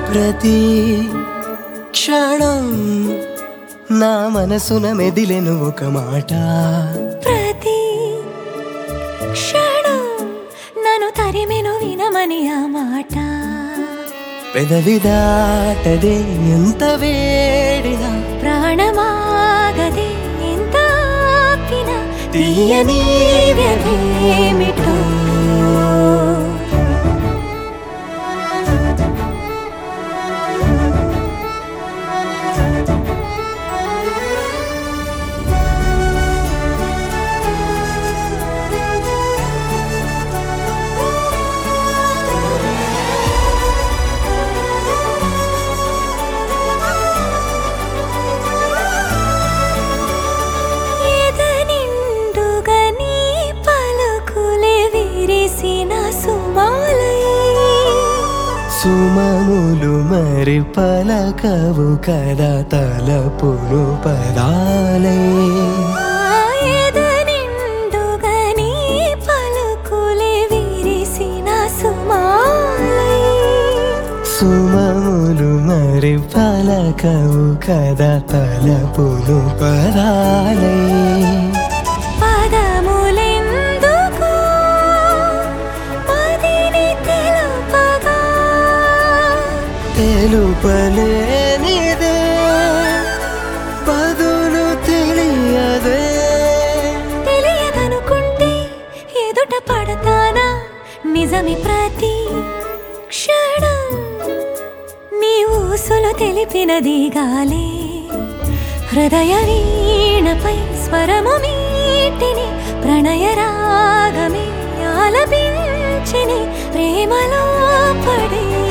ప్రతి క్షణం నా మనసున మెదిలెను ఒక మాట ప్రతి క్షణం నన్ను తరిమెను వినమని ఆ మాట పెదవి దాటదే ఎంత వేడినా ప్రాణమాగదే ఎంత ఆపినా తీయని వ్యధేమిటో ఎదనిండుగా నీ పలుకులే విరిసిన సుమాలై సుమములు మరి పలకవు కదా తలపును పదాలే ఎదనిండుగా నీ పలుకులే విరిసిన సుమాలై సుమములు మరి పలకవు కదా తలపును పదాలే పదములెందుకు పదిని తెలుపగా తెలుపలేనిదే పదులు తెలియదే తెలియదనుకుంటే ఎదుట పడతానా నిజమి ప్రతి క్షణం నీ ఊసులు తెలిపినది గాలే హృదయ వీణపై స్వరము మీటిని ప్రణయ రాగమే ఆలపించిని ప్రేమలో పడే